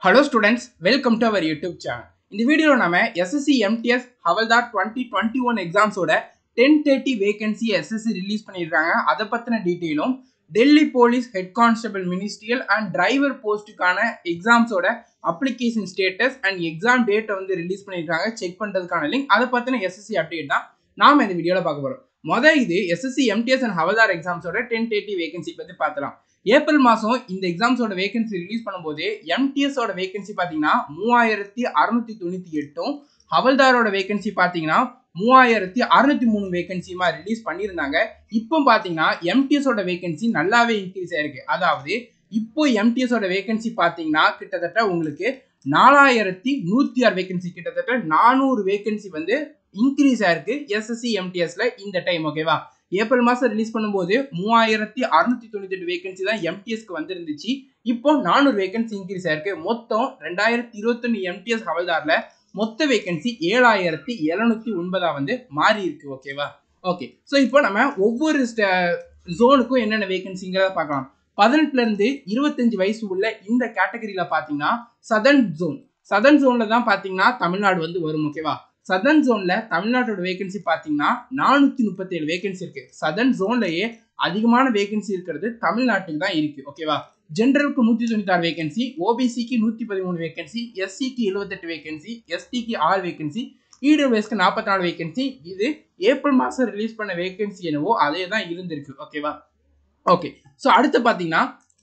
hello students welcome to our YouTube channel இந்த வீடியோவில் நம்ம எஸ்எஸ்சி எம்டிஎஸ் ஹவல்தார் டுவெண்ட்டி டுவெண்ட்டி ஒன் எக்ஸாம்ஸோட ten thirty vacancy SSC release பண்ணியிருக்காங்க அதை பற்றின டீட்டெயிலும் Delhi police head constable ministerial and driver போஸ்ட்டுக்கான எக்ஸாம்ஸோட அப்ளிகேஷன் ஸ்டேட்டஸ் அண்ட் எக்ஸாம் டேட்டை வந்து ரிலீஸ் பண்ணியிருக்காங்க செக் பண்ணுறதுக்கான லிங்க் அதை பற்றின எஸ்எஸ்சி அப்டேட் தான் நாம் இந்த வீடியோவில் பார்க்க போகிறோம் மொதல் இது எஸ்எஸ்சி எம்டிஎஸ் அண்ட் ஹவல்தார் எக்ஸாம்ஸோட டென் தேர்ட்டி வேகன்சி பற்றி பார்த்துலாம் ஏப்ரல் மாதம் இந்த எக்ஸாம்ஸோட வேகன்சி ரிலீஸ் பண்ணும்போது எம்டிஎஸோட வேகன்சி பார்த்தீங்கன்னா மூவாயிரத்தி அறுநூத்தி தொண்ணூற்றி எட்டும் ஹவல்தாரோட வேகன்சி பார்த்தீங்கன்னா மூவாயிரத்தி அறுநூத்தி மூணு வேகன்சியுமா ரிலீஸ் பண்ணியிருந்தாங்க இப்போ பார்த்தீங்கன்னா எம்டிஎஸோட வேகன்சி நல்லாவே இன்க்ரீஸ் ஆயிருக்கு அதாவது இப்போ எம்டிஎஸோட வேகன்சி பார்த்தீங்கன்னா கிட்டத்தட்ட உங்களுக்கு நாலாயிரத்தி நூற்றி ஆறு வேகன்சி கிட்டத்தட்ட நானூறு வேகன்சி வந்து இன்க்ரீஸ் ஆயிருக்கு எஸ்எஸ்சி எம்டிஎஸ்ல இந்த டைம் ஓகேவா ஏப்ரல் மாதம் ரிலீஸ் பண்ணும்போது மூவாயிரத்தி அறுநூத்தி தொண்ணூத்தி எட்டு வேகன்சி தான் எம்டிஎஸ்க்கு வந்துருந்துச்சு இப்போ நானூறு வேகன்சி இன்க்ரீஸ் ஆயிருக்கு மொத்தம் ரெண்டாயிரத்தி இருபத்தொன்னு எம்டிஎஸ் ஹவல்தார்ல மொத்த வேகன்சி ஏழாயிரத்தி எழுநூத்தி ஒன்பதா வந்து மாறி இருக்கு ஓகேவா ஓகே ஸோ இப்போ நம்ம ஒவ்வொரு ஜோனுக்கும் என்னென்ன வேகன்சிங்கிறத பார்க்கலாம் பதினெட்டுல இருந்து இருபத்தஞ்சு வயசு உள்ள இந்த கேட்டகரியில பாத்தீங்கன்னா சதர்ன் ஜோன் சதர்ன் ஜோன்ல தான் பாத்தீங்கன்னா தமிழ்நாடு வந்து வரும் ஓகேவா சதர்ன் ஜோன்ல தமிழ்நாட்டோட வேகன்சி பாத்தீங்கன்னா நானூத்தி முப்பத்தி ஏழு வேகன்சி இருக்கு சதர்ன் ஜோன்லயே அதிகமான வேகன்சி இருக்கிறது தமிழ்நாட்டுக்கு தான் இருக்கு ஓகேவா ஜென்ரலுக்கு நூத்தி தொண்ணூத்தி ஆறு வேகன்சி ஓபிசிக்கு நூத்தி பதிமூணு வேகன்சி எஸ்சிக்கு எழுபத்தெட்டு வேகன்சி எஸ்டிக்கு ஆறு வேகன்சி இடபிள்யூஎஸ்க்கு நாற்பத்தி நாலு வேகன்சி இது ஏப்ரல் மாதம் ரிலீஸ் பண்ண வேகன்சி என்னவோ அதே தான் இருந்திருக்கு ஓகேவா ஓகே ஸோ அடுத்து பார்த்தீங்கன்னா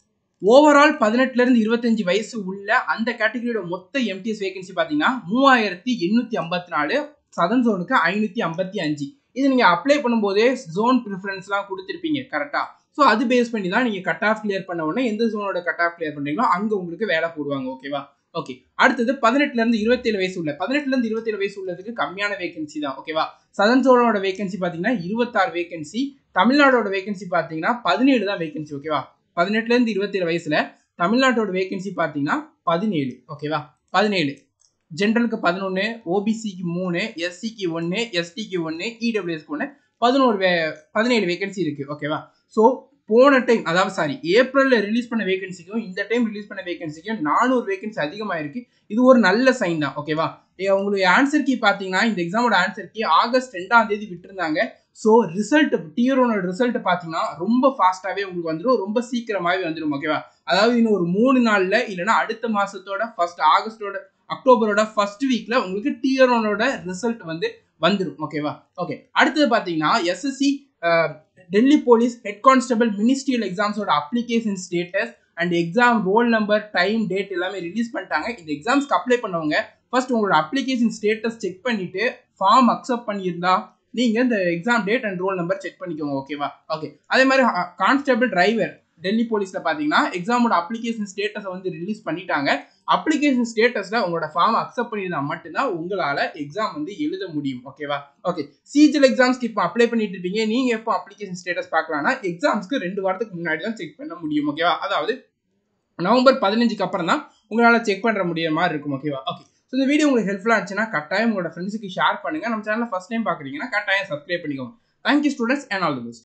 ஓவரால் பதினெட்டுலேருந்து இருபத்தஞ்சு வயசு உள்ள அந்த கேட்டகரியோட மொத்த எம்டிஎஸ் வேகன்சி பார்த்தீங்கன்னா மூவாயிரத்தி எண்ணூற்றி ஐம்பத்தி நாலு சதன் ஜோனுக்கு ஐநூற்றி ஐம்பத்தி அஞ்சு இது நீங்கள் அப்ளை பண்ணும்போதே ஜோன் ப்ரிஃபரன்ஸ்லாம் கொடுத்துருப்பீங்க கரெக்டாக ஸோ அது பேஸ் பண்ணி தான் நீங்கள் கட் ஆஃப் கிளியர் பண்ண உடனே எந்த ஜோனோட கட் ஆஃப் கிளியர் பண்ணுறீங்களோ அங்கே உங்களுக்கு வேலை போடுவாங்க ஓகேவா ஓகே அடுத்தது பதினெட்டுலேருந்து இருபத்தேழு வயசு உள்ள பதினெட்டுலேருந்து இருபத்தேழு வயசு உள்ளதுக்கு கம்மியான வேகன்சி தான் ஓகேவா சதன் ஜோனோட வேகன்சி பார்த்தீங்கன்னா இருபத்தாறு வேகன்சி தமிழ்நாடோட வேகன்சி பார்த்தீங்கன்னா பதினேழு தான் வேகன்சி ஓகேவா பதினெட்டுலேருந்து இருபத்தேழு வயசுல தமிழ்நாட்டோட வேகன்சி பார்த்தீங்கன்னா பதினேழு ஓகேவா பதினேழு ஜென்ரலுக்கு பதினொன்று ஓபிசிக்கு மூணு எஸ்சிக்கு ஒன்று எஸ்டிக்கு ஒன்று இடபிள்யூஎஸ்க்கு ஒன்று பதினோரு வே பதினேழு வேகன்சி இருக்கு ஓகேவா ஸோ போன டைம் அதாவது சாரி ஏப்ரலில் ரிலீஸ் பண்ண வேகன்சிக்கும் இந்த டைம் ரிலீஸ் பண்ண வேகன்சிக்கும் நானூறு வேகன்சி அதிகமாக இருக்கு இது ஒரு நல்ல சைன் தான் ஓகேவா உங்களுக்கு ஆன்சர் கீ பார்த்தீங்கன்னா இந்த எக்ஸாமோட ஆன்சர் கீ ஆகஸ்ட் ரெண்டாம் தேதி விட்டுருந்தாங்க ஸோ ரிசல்ட் டியரோனோட ரிசல்ட் பார்த்தீங்கன்னா ரொம்ப ஃபாஸ்ட்டாகவே உங்களுக்கு வந்துடும் ரொம்ப சீக்கிரமாகவே வந்துடும் ஓகேவா அதாவது இன்னும் ஒரு மூணு நாளில் இல்லைன்னா அடுத்த மாதத்தோட ஃபர்ஸ்ட் ஆகஸ்டோட அக்டோபரோட ஃபர்ஸ்ட் வீக்கில் உங்களுக்கு டியரோனோட ரிசல்ட் வந்து வந்துடும் ஓகேவா ஓகே அடுத்தது பார்த்தீங்கன்னா SSC Delhi police head constable ministerial எக்ஸாம்ஸோட application status and exam roll number time date எல்லாமே ரிலீஸ் பண்ணிட்டாங்க இந்த எக்ஸாம்ஸ்க்கு அப்ளை பண்ணவங்க ஃபர்ஸ்ட் உங்களோட அப்ளிகேஷன் ஸ்டேட்டஸ் செக் பண்ணிட்டு ஃபார்ம் அக்செப்ட் பண்ணியிருந்தா நீங்க இந்த exam date and roll number check பண்ணிக்கோங்க ஓகேவா ஓகே அதே மாதிரி கான்ஸ்டபிள் டிரைவர் டெல்லி போலீஸ்ல பாத்தீங்கன்னா எக்ஸாமோட அப்ளிகேஷன் ஸ்டேட்டஸை வந்து ரிலீஸ் பண்ணிட்டாங்க அப்ளிகேஷன் ஸ்டேட்டஸ்ல உங்களோட ஃபார்ம் அக்செப்ட் பண்ணியிருந்தா மட்டும்தான் உங்களால எக்ஸாம் வந்து எழுத முடியும் ஓகேவா ஓகே சிஜிஎல் எக்ஸாம்ஸ்க்கு இப்போ அப்ளை பண்ணிட்டு இருப்பீங்க நீங்க எப்போ அப்ளிகேஷன் ஸ்டேட்டஸ் பார்க்கலாம்னா எக்ஸாம்ஸ்க்கு ரெண்டு வாரத்துக்கு முன்னாடி தான் செக் பண்ண முடியும் ஓகேவா அதாவது நவம்பர் பதினஞ்சுக்கு அப்புறம் தான் உங்களால் செக் பண்ணுற முடியுற மாதிரி இருக்கும் ஓகேவா ஓகே ஸோ இந்த வீடியோ உங்களுக்கு ஹெல்ப்ஃபுல்லாக இருந்துச்சுன்னா கட்டாயம் உங்களோட ஃப்ரெண்ட்ஸுக்கு ஷேர் பண்ணுங்க நம்ம சேனலில் ஃபஸ்ட் டைம் பார்க்குறீங்கன்னா கட்டாயம் சப்ஸ்கிரைப் பண்ணிக்கோங்க thank you students and all the best